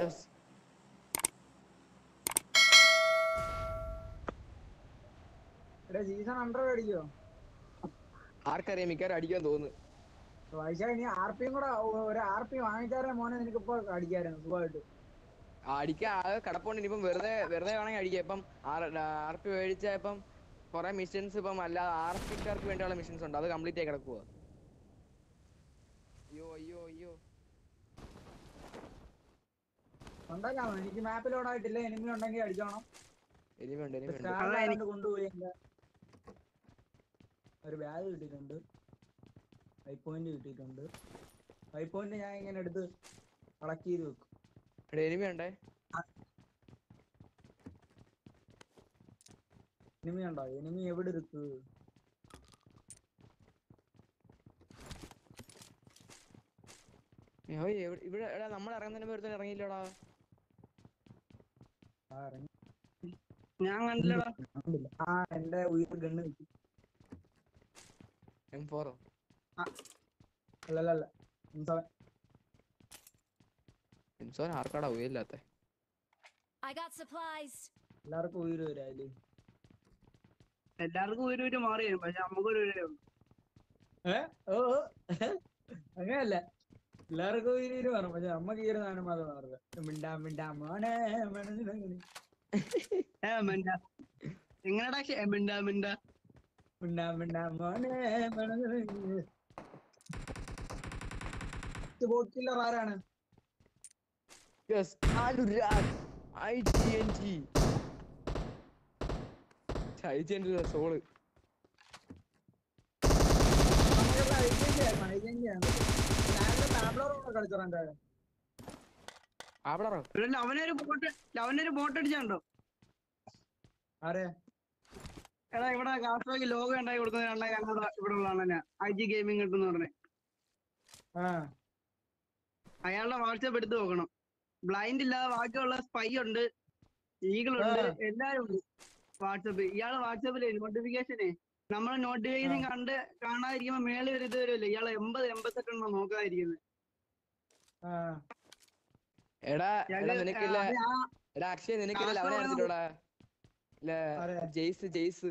Yes. എടാ season hundred അടിക്കോ ആർക്കറിയാം മിക്കവാറും അടിക്കാൻ തോന്നുന്നു വൈശാഖ നീ ആർ പിയും കൂടെ ഒ- ഒരു ആർ പി വാങ്ങിച്ചാലേ മോനെ നിനക്ക് ഇപ്പൊ അടിക്കായിരുന്നു സുഖമായിട്ട് അടിക്കാൻ ആകെ കിടപ്പുണ്ട് ഇനിയിപ്പം വെറുതെ വെറുതെ വേണമെങ്കിൽ അടിക്കാം ഇപ്പം ആർ പി മേടിച്ച ഇപ്പം കുറെ മിഷൻസ് ഇപ്പം അല്ലാതെ ആർ പിക്കാർക്ക് വേണ്ടിയുള്ള മിഷൻസ് ഉണ്ട് അത് കംപ്ലീറ്റ് ആയി കിടക്കുക അയ്യോ അയ്യോ അയ്യോ ഉണ്ടാക്കാമോ എനിക്ക് മാപ്പിൽ ഓടായിട്ടില്ല എനിമി ഉണ്ടെങ്കിൽ അടിച്ചോണം എനിമുണ്ട് എനിമുണ്ട് സ്റ്റാറിലാണ്ട് കൊണ്ടുപോയി എന്റെ ഒരു ബാഗ് കിട്ടിയിട്ടുണ്ട് ഫൈവ് പോയിന്റ് കിട്ടിയിട്ടുണ്ട് ഫൈവ് പോയിന്റ് ഞാൻ ഇങ്ങനെ എടുത്ത് കളക്ട് ചെയ്ത് വെക്കും ഇവിടെ എനിമി ഉണ്ടേ എനിമി ഉണ്ടോ എനിമി എവിടെ ഇருக்கு അയ്യോ, എവിടെ- ഇവിടെ എടാ നമ്മൾ ഇറങ്ങുന്നതിന് പേര് ഇറങ്ങിയില്ലടാ ആ, ഇറങ്ങി. ഞാൻ കണ്ടില്ലടാ കണ്ടില്ല. ആ എന്റെ ഉയർ ഗണ്ണ് കിട്ടി എം ഫോറോ അല്ലല്ല എം സെവൻ ആർക്കാടാ ഉയരില്ലാത്ത I got supplies. എല്ലാവർക്കും ഉയര് വരാല്ലേ എല്ലാവർക്കും ഒരു ഒരു മാറി വരും പക്ഷെ നമുക്കൊരു ഒരു ഏ ഓ ഓ. അങ്ങനല്ല എല്ലാവർക്കും ഉയര് വരും പറഞ്ഞു പക്ഷെ നമ്മക്ക് ഈ ഒരു സാധനം മാത്രം മാറില്ല മിണ്ടാ മിണ്ടാ മോനെ മനസ്സിലങ്ങനെ ഏ മിണ്ട എങ്ങനെടാ ഷെ- മിണ്ട മിണ്ട മിണ്ടാ മിണ്ടാ മോനെ മനസ്സിലങ്ങനെ ബോട്ട് കില്ലർ ആരാണ് yes Anurag I G N G I G N G Soul നമുക്കുള്ള ഐജന്റിയാണ് ഐജന്റിയാണ് ഞാനൊരു ടാബ്ലോറോടെ കളിച്ചോണ്ടാ ആവടാറോ ഇവിടെ ലവനൊരു ബോട്ട് ലവനൊരു ബോട്ട് അടിച്ചാണ്ടോ ആരെ എടാ ഇവിടെ കാസ്ട്രോക്ക് ലോഗോ ഉണ്ടാക്കി കൊടുക്കുന്ന രണ്ടാ ഞങ്ങളുടെ ഇവിടെ ഉള്ളതാണ് ഐ ജി ഗെയിമിംഗ് കിട്ടുന്ന പറഞ്ഞേ ആ അയാളുടെ വാട്സാപ്പ് എടുത്ത് നോക്കണം ബ്ലൈൻഡ് ഇല്ലാതെ ബാക്കിയുള്ള സ്പൈ ഉണ്ട് ഈഗിൾ ഉണ്ട് ആ. എല്ലാരും ഉണ്ട് വാട്സപ്പ് ഇയാള് വാട്സപ്പില് നോട്ടിഫിക്കേഷനെ നമ്മളെ നോട്ടിഫിക്കേഷൻ കണ്ട് കാണാതിരിക്കുമ്പോ മേലെ ഒരു ഇത് വരുമല്ലോ ഇയാളെ എൺപത് എൺപത്തെട്ടെണ്ണം നോക്കാതിരിക്കുന്നത് ആ എടാ എടാ ഇയാള് നിനക്കില്ല അത് ആ- എടാ അക്ഷയ് നിനക്കില്ല കാസർഗോഡ് അവനെ അറിഞ്ഞിട്ടോടാ ഇല്ല ആരെ? ജെയ്സ് ജെയ്സ്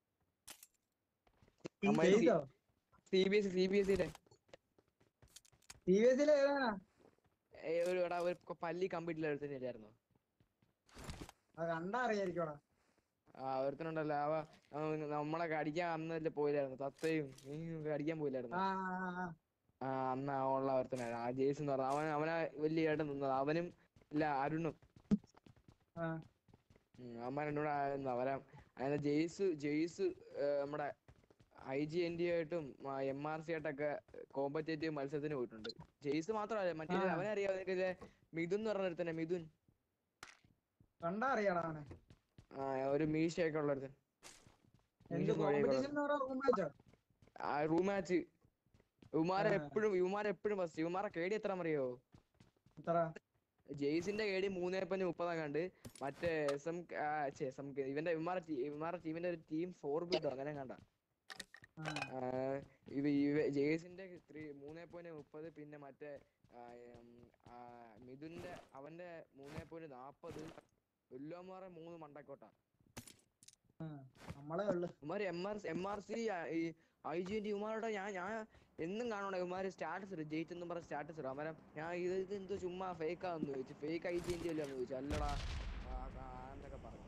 ചെയ്തോ C B S C B S സിയുടെ ടി വി എസിലെ ഏതാണ് ഒരു എടാ ഒരു കൊ- പല്ലി കമ്പ്യൂട്ടറിൽ എടുത്തില്ലായിരുന്നു അത് കണ്ടാ അറിയായിരിക്കോടാ ആ ഒരുത്തനുണ്ടല്ലോ അവ അവൻ നമ്മളെ കടിക്കാൻ അന്നല്ലേ പോയില്ലായിരുന്നു തത്തയും നീയും കടിക്കാൻ പോയില്ലായിരുന്നു ആ ആ, ആ. ആ അന്ന് ആ ഉള്ള ഒരുത്തനായിരുന്നു ആ ജെയ്സ് എന്ന് പറഞ്ഞ അവൻ അവനെ വലിയ ഏട്ടൻ നിന്നത് അവനും ഇല്ല അരുണും ആ അമ്മ രണ്ടുകൂടെ ആയിരുന്നു അവരെ അതിന്റെ ജെയ്സ് ജെയ്സ് ഏർ നമ്മുടെ ഐ ജി എൻ ഡി ആയിട്ടും എം ആർ സി ആയിട്ടൊക്കെ കോമ്പറ്റേറ്റീവ് മത്സരത്തിന് പോയിട്ടുണ്ട് ജെയ്സ് മാത്രമല്ല മറ്റേ ആ. അവനെ അറിയാം നിനക്കില്ലേ മിഥുൻ എന്ന് പറഞ്ഞ ഒരുത്തനെ മിഥുൻ കണ്ടാ അറിയാടാ അവനെ ആ ഒരു മീശയൊക്കെ ഉള്ള ഒരുത്തൻ എന്ത് മീശ കോമ്പറ്റീഷൻ എന്ന് പറയാ റൂം മാച്ചോ ആ റൂം മാച്ച് യുമാരെ ആ. എപ്പോഴും യുമാരെ എപ്പോഴും ഫസ്റ്റ് യുമാരെ കേടി എത്ര അറിയോ എത്ര ജെയ്സിന്റെ കേടി മൂന്നേ പോയിന്റ് മുപ്പതാം കണ്ട് മറ്റേ എസ് എം എസ് എം ഇവന്റെ ഇവന്മാരെ ഇവന്മാരെ ടീമിന്റെ ഒരു ടീം ഫോർ ബിട്ടോ അങ്ങനെ കണ്ട ആ, ആഹ് ഇത് ഇവ- ജെയ്സിന്റെ ത്രീ മൂന്നേ പോയിന്റ് മുപ്പത് പിന്നെ മറ്റേ ആഹ് ഉം, ആഹ് മിഥുന്റെ അവന്റെ മൂന്നേ പോയിന്റ് നാപ്പത് ഉല്ലോമാറെ മൂന്ന് മണ്ടക്കോട്ട ആ. നമ്മളെ ഉള്ളു ഇവന്മാര് M R M R C I G T ഇവന്മാരുടെ ഞാൻ ഞാൻ എന്നും കാണണ ഇവന്മാര് സ്റ്റാറ്റസ് ഇടും ജയിച്ചെന്നും പറഞ്ഞ സ്റ്റാറ്റസ് ഇടും അന്നേരം ഞാൻ ഇത് ഇത് എന്തോ ചുമ്മാ ഫേക്ക് ആണെന്ന് ചോദിച്ചു ഫേക്ക് ഐ ജി ടി അല്ലേ എന്ന് ചോദിച്ചു അല്ലടാ ആ, ആ, എന്നൊക്കെ പറഞ്ഞു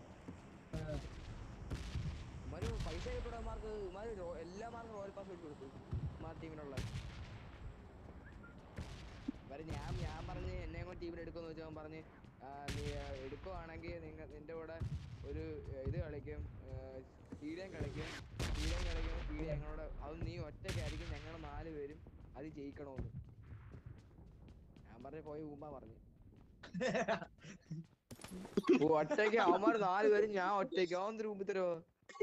ഇവന്മാര് പൈസ കിട്ടൂടമാർക്ക് ഇവന്മാര് റോ- എല്ലാ മാർക്കും റോയൽ പാസ് എടുത്ത് കൊടുത്തു ഇവന്മാർ ടീമിനുള്ള ഇവര് ഞാൻ ഞാൻ പറഞ്ഞ് എന്നെ കൊണ്ട് ടീമിൽ എടുക്കുമെന്ന് വെച്ചാൽ പറഞ്ഞ് ആ, നീ ആ, എടുക്കുവാണെങ്കിൽ നിങ്ങ നിന്റെ കൂടെ ഒരു ഏ, ഇത് കളിക്കും പീഡിയം കളിക്കും പീഡിയം കളിക്കും പീഡിയം ഞങ്ങളോട് അത് നീ ഒറ്റയ്ക്കായിരിക്കും ഞങ്ങൾ നാല് പേരും അത് ജയിക്കണമെന്ന് ഞാൻ പറഞ്ഞ പോയി ഊമ്പ പറഞ്ഞു ഓ, ഒറ്റയ്ക്ക് അവന്മാർ നാല് പേരും ഞാൻ ഒറ്റയ്ക്ക് അവൻ റൂമിൽ തരുമോ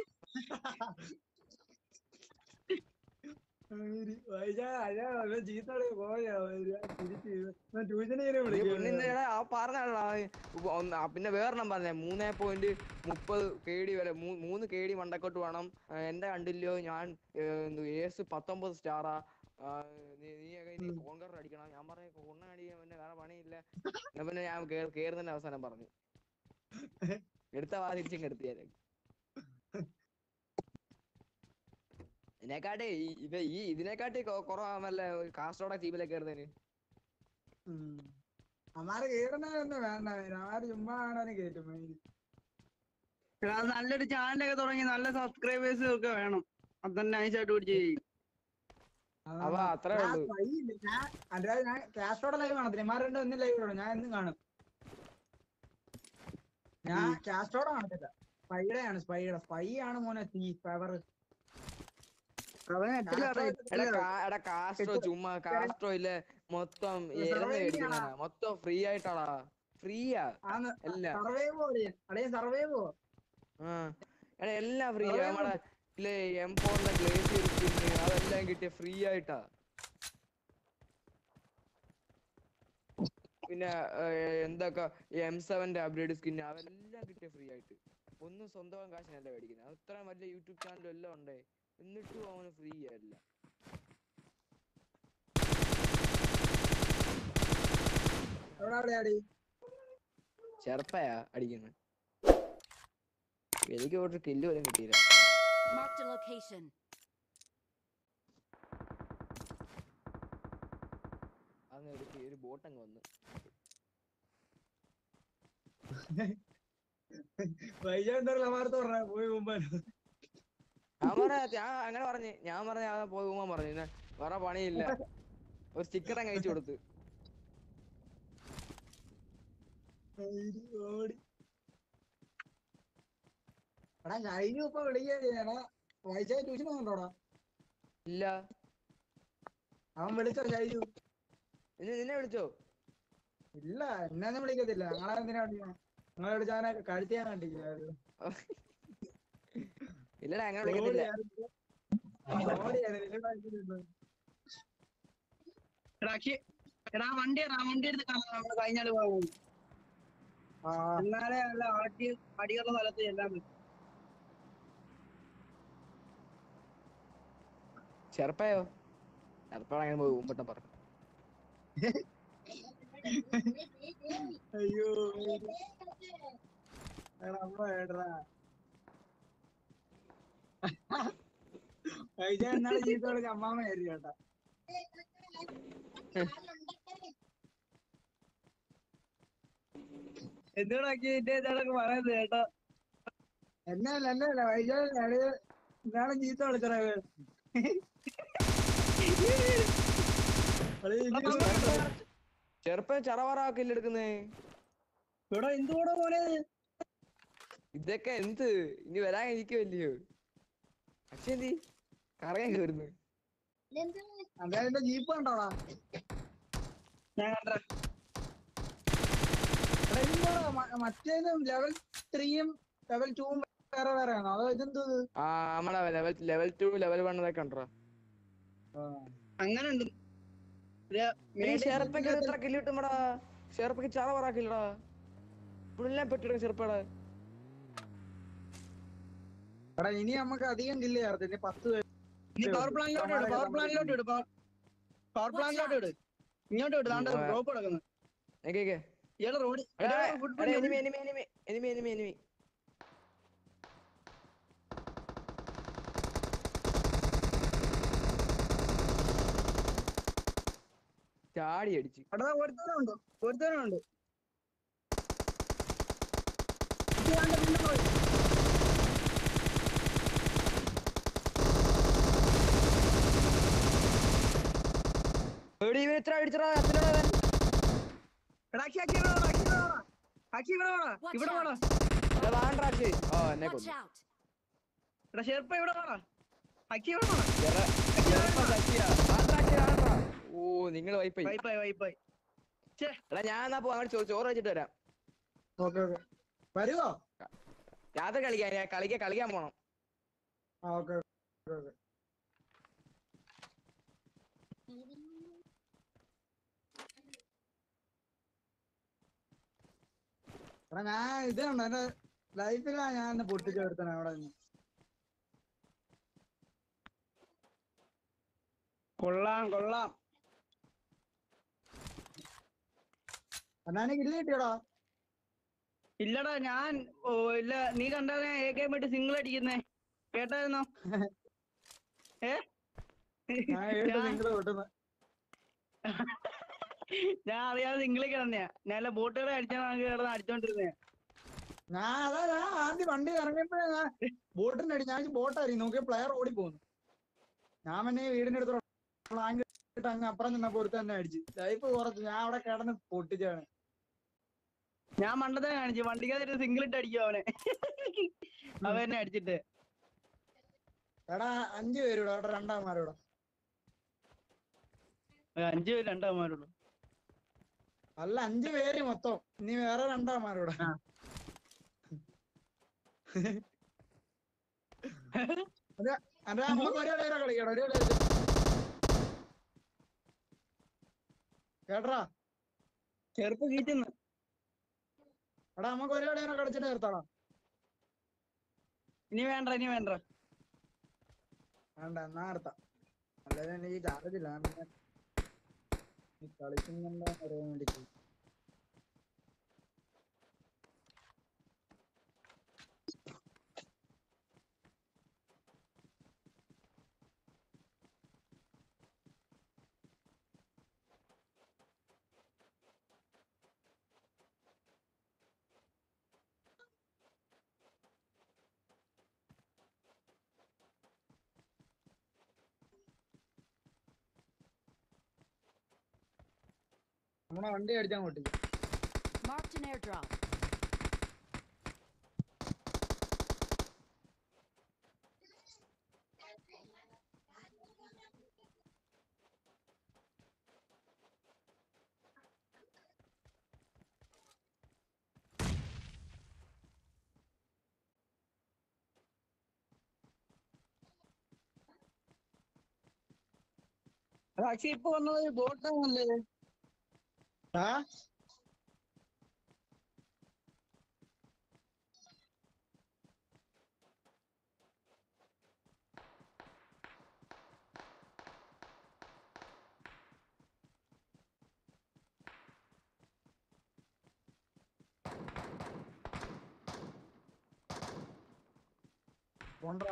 ചീത്തോടെ പോയാ ട്യൂഷന് പിന്നെ ആ പറഞ്ഞാ പിന്നെ വേറെണ്ണം പറഞ്ഞേ മൂന്നേ പോയിന്റ് മുപ്പത് കെ ഡി വരെ മൂ- മൂന്ന് കെ ഡി മണ്ടക്കോട്ട് വേണം ആ, എന്റെ കണ്ടില്ലയോ ഞാൻ ഏസ് പത്തൊമ്പത് സ്റ്റാറാ നീ നീയൊക്കെ ഇനി കോൺകർ അടിക്കണം ഞാൻ പറഞ്ഞു കൊണ്ണ അടിക്കാൻ പിന്നെ വേറെ പണിയില്ല എന്നാ പിന്നെ ഞാൻ കേർ- കേറുന്നതിന്റെ അവസാനം പറഞ്ഞു എടുത്ത വാ തിരിച്ചും കെടുത്തിയാല് ഇതിനെക്കാട്ടി ഈ- ഇത് ഈ ഇതിനെക്കാട്ടി കൊ- കുറവാണല്ലേ കാസ്റ്റോടെ ടീമിലേക്ക് കയറുന്നതിന് അമ്മാര് കേറുന്നതൊന്നും വേണ്ട ആര് ചുമ്മാ ആണാനും കേറ്റും എടാ, അത് നല്ലൊരു ചാനലൊക്കെ തുടങ്ങി നല്ല സബ്സ്ക്രൈബേഴ്സ് ഒക്കെ വേണം അത് തന്നെ നൈസായിട്ട് പിടിച്ച് ചെയ്യും അവ അത്രേ ഉള്ളൂ ഞാൻ അതായത് ഞാൻ കാസ്റ്റോടെ ലൈവ് കാണത്തില്ല ഇമാർ രണ്ടും ഒന്നും ലൈവ് കാണും ഞാൻ എന്നും കാണും ഞാൻ കാസ്റ്റോടെ കാണത്തില്ല സ്പൈഡയാണ് സ്പൈഡ സ്പൈ ആണ് മോനെ തീ പവർ അവൻ എട്ടിലാ എടാ കാ- എടാ കാസ്ട്രോ ചുമ്മാ കാസ്ട്രോ ഇല്ലേ മൊത്തം ഇത് ഏന്ന് survive മേടിക്കുന്നതാ മൊത്തം ഫ്രീ ആയിട്ടാടാ ഫ്രീയാ ആന്ന് എല്ലാം സർവൈവോ അടേ സർവൈവോ ആ എടാ എല്ലാം ഫ്രീ Survive നമ്മളെ ഇല്ലേ എം ഫോറിന്റെ ഗ്ലേസിയർ സ്കിന്ന് അതെല്ലാം കിട്ടിയ ഫ്രീ ആയിട്ടാ പിന്നെ ഏർ, എന്തൊക്കെ എം സെവന്റെ അപ്ഗ്രേഡ് സ്കിന്ന് അതെല്ലാം കിട്ടിയ ഫ്രീ ആയിട്ട് ഒന്നും സ്വന്തം കാശിനല്ല മേടിക്കുന്നത് അത്രയും വലിയ യൂട്യൂബ് ചാനലും എല്ലാം ഉണ്ടേ എന്നിട്ടും അവന് ഫ്രീ അല്ല എവിടെ എവിടെയാടി ചെറുപ്പയാ അടിക്കുന്നത് എനിക്ക് ഒരു കില്ല് പോലും കിട്ടിയില്ല Marked a location. അന്ന് ഒരു ഒരു ബോട്ട് അങ്ങ് വന്നു വൈജാന്തർ ലമാർത്ത് പറഞ്ഞ പോയി മുമ്പ് ഞാൻ പറഞ്ഞ ഞാൻ അങ്ങനെ പറഞ്ഞു ഞാൻ പറഞ്ഞ ഞാൻ പോയി പോകാൻ പറഞ്ഞു ഇന്ന് വേറെ പണിയില്ല ഒരു സ്റ്റിക്കർ അങ്ങ് അയച്ചു കൊടുത്ത് ഓടി എടാ ഷൈനു ഇപ്പൊ വിളിക്കാ വായിച്ചാ ട്യൂഷൻ പോകുന്നുണ്ടോടാ ഇല്ല അവൻ വിളിച്ചോ ഷൈനു നിന്നെ നിന്നെ വിളിച്ചോ ഇല്ല എന്നെ വിളിക്കത്തില്ല ഞങ്ങളെ എന്തിനാ വിളിക്കണം നിങ്ങളെ വിളിച്ചാനെ കഴുത്തിയാൻ കണ്ടില്ല ഇല്ലടാ അങ്ങനെ വിളിക്കത്തില്ല എടാ അക്ഷയ്, എടാ ആ വണ്ടി ആ വണ്ടി എടുത്ത് കാണാം നമ്മള് കഴിഞ്ഞാല് പോകും എന്നാലേ നല്ല ആട്ടി അടിയുള്ള സ്ഥലത്ത് എല്ലാം ചെറുപ്പയോ ചെറുപ്പം അങ്ങനെ പോയി മുമ്പട്ടം പറഞ്ഞു അയ്യോ എടാ അമ്മ ഏടാ പൈസ എന്നാലും ചീത്ത കൊടുക്ക അമ്മാമ ആയിരിക്കും കേട്ടാ എന്തുകൊണ്ടാക്കി ഇതൊക്കെ പറയുന്നത് കേട്ടോ എന്നല്ല എന്നല്ല പൈസ എന്നാലും ചീത്ത വിളിച്ചടാ ചെറുപ്പം ചറവറാക്കില്ല എടുക്കുന്നേ ഇവിടെ എന്തുകൂടെ പോലെ ഇതൊക്കെ എന്ത് ഇനി വരാൻ ഇരിക്കുവല്ലയോ പക്ഷെ എന്തി കറയാൻ കേറുന്നു അതായത് ജീപ്പ് കണ്ടോടാ ഞാൻ കണ്ട എടാ, ഇതെന്താടാ മ- മറ്റേതും ലെവൽ ത്രീയും ലെവൽ ടൂവും വേറെ വേറെ ആണോ അതോ ഇതെന്തോ ഇത്? ആ നമ്മളെ level level two level one ഇതൊക്കെ ഉണ്ടോ അങ്ങനെ ഉണ്ട് ഷെർപ്പയ്ക്ക് എത്ര കില്ല് കിട്ടുമ്പടാ ഷെർപ്പയ്ക്ക് ചറവറാക്കില്ലടാ പുള്ളിനെ പെട്ടിടും ചെറുപ്പടാ എടാ ഇനി നമുക്ക് അധികം കില്ല് ചേർത്ത് ഇനി പത്ത് പേര് നീ പവർ പ്ലാന്റിലോട്ട് ഇട് പവർ പ്ലാന്റിലോട്ട് ഇട് പവർ പ്ലാന്റിലോട്ട് ഇട് ഇങ്ങോട്ട് ഇട് താണ്ട ഉം. ഡ്രോപ്പ് കിടക്കുന്നു ഓക്കെ ഇയാളെ road enemy enemy enemy enemy enemy enemy ചാടി അടിച്ച് അവിടെ ഒരുത്തനുണ്ട് ഒരുത്തനുണ്ട് എടി ഇവൻ എത്ര അടിച്ചടാ അത്രടാ അവൻ എടാ അക്ഷയ് അക്ഷയ് ഇവിടെ വാടാ, അക്ഷയ് ഇവിടെ വാടാ. അക്ഷയ് ഇവിടെ വാടാ Watch ഇവിടെ വാടാ എടാ വാണ്ടാക്ഷേ ആ എന്നെ Watch കൊന്നു out. എടാ ഷെർപ്പ ഇവിടെ വാടാ അക്ഷയ് ഇവിടെ വാടാ ചെറ- ചെറുപ്പം ശശിയാ. വാണ്ടാക്ഷേ, വാണ്ടാ. ഓ നിങ്ങൾ വൈപ്പായി വൈപ്പായി വൈപ്പായി എടാ ഞാൻ എന്നാ പോ അങ്ങോട്ട് ചോ- ചോറ് വെച്ചിട്ട് വരാം ഓക്കെ ഓക്കെ വരുവോ രാത്രി കളിക്കാൻ ഞാൻ കളിക്കാൻ കളിക്കാൻ പോണം ആ ഓക്കെ ഓക്കെ എടാ ഞാൻ ഇത് കണ്ടോ എന്റെ ലൈഫിലാ ഞാൻ ഇന്ന് പൊട്ടിച്ച് എടുത്തണ അവിടെ നിന്ന് കൊള്ളാം കൊള്ളാം അണ്ണാനെ കില്ല് കിട്ടിയോടാ ഇല്ലടാ ഞാൻ ഓ ഇല്ല നീ കണ്ടാ ഞാൻ എ കെ പോയിട്ട് സിംഗിൾ അടിക്കുന്നേ കേട്ടായിരുന്നോ ഏ ഞാൻ ഏട്ട് ഞാൻ- നിങ്ങള് വിട്ടുന്നു ഞാൻ അറിയാതെ സിംഗിളിൽ കിടന്നെയാ ഞാൻ ബോട്ടുകളെ അടിച്ചാൽ കിടന്ന് അടിച്ചോണ്ടിരുന്നേ ഞാൻ അതാ ഞാൻ ആദ്യം വണ്ടി ഇറങ്ങിയപ്പോഴേ ഞാൻ ബോട്ടിന്റെ അടി ഞാൻ ബോട്ടായിരിക്കും നോക്കിയ പ്ലെയർ ഓടി പോകുന്നു ഞാൻ പിന്നെ ഈ വീടിന്റെ അടുത്ത് പ്ലാൻ ഇട്ട് അങ്ങ് അപ്പുറം നിന്നപ്പോ ഒരുത്തൻ തന്നെ അടിച്ച് ലൈഫ് കുറച്ച് ഞാൻ അവിടെ കിടന്ന് പൊട്ടിച്ചാണ് ഞാൻ മണ്ടത്തെ കാണിച്ചു വണ്ടിക്കകത്ത് സിംഗിൾ ഇട്ട് അടിക്കും അവനെ അവനെ അടിച്ചിട്ട് എടാ അഞ്ചു പേരൂടെ അവിടെ രണ്ടാമാരോടെ ഒരു അഞ്ചു പേര് രണ്ടാമാരുള്ളൂ അല്ല അഞ്ചു പേര് മൊത്തം ഇനി വേറെ രണ്ടാമാരോടെ ആ. അതെ നമുക്ക് ഒരേ പേരെ കളിക്കണം ഒരേ പേര് കേട്ടറാ ചെറുപ്പ് കീറ്റുന്നു എടാ നമുക്ക് ഒരേ പേരെ കളിച്ചിട്ട് നിർത്താടാ ഇനി വേണ്ട ഇനി വേണ്ട വേണ്ട എന്നാ നിർത്താം അല്ലാതെ എനിക്ക് ചാർജ് ഇല്ല ഞാൻ പിന്നെ ഈ കളിക്കുന്നുണ്ടോ അറിയാൻ വേണ്ടി ചോദിച്ചു. നമ്മളെ വണ്ടി അടിച്ചാൻ പൊട്ടിക്കും Marked an airdrop. പക്ഷെ ഇപ്പൊ വന്നത് ബോട്ടാണല്ലേ ആ പോണ്ടടാ.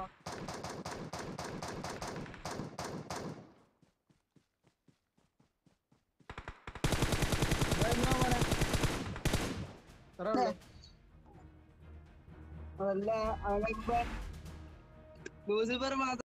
ഇതാ എന്നാ മോനെ? ഇത്രേ ഉള്ളൂ. അതല്ല അവനിപ്പോ ലൂസിഫർ മാത്രം